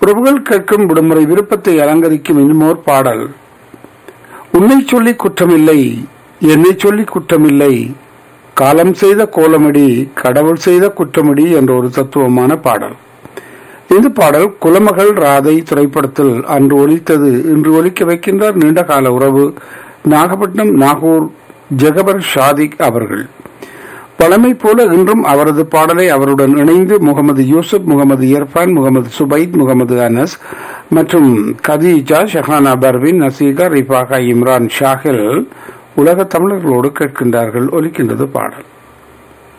உறவுகள் கேட்கும் விடுமுறை விருப்பத்தை அலங்கரிக்கும் இன்னுமோர் பாடல் உன்னை சொல்லி குற்றமில்லை என்னை சொல்லி குற்றமில்லை காலம் செய்த கோலமடி கடவுள் செய்த குற்றமடி என்ற ஒரு தத்துவமான பாடல் இந்த பாடல் குலமகள் ராதை திரைப்படத்தில் அன்று ஒலித்தது இன்று ஒலிக்க வைக்கின்றார் நீண்டகால உறவு நாகப்பட்டினம் நாகூர் ஜெகபர் ஷாதிக் அவர்கள் பழமை போல இன்றும் அவரது பாடலை அவருடன் இணைந்து முகமது யூசுப் முகமது இர்ஃபான் முகமது சுபைத் முகமது அனஸ் மற்றும் கதீஜா ஷஹானா பர்வின் நசீகா ரிஃபாகா இம்ரான் ஷாஹில் உலக தமிழர்களோடு கேட்கின்றார்கள் ஒலிக்கின்றது பாடல்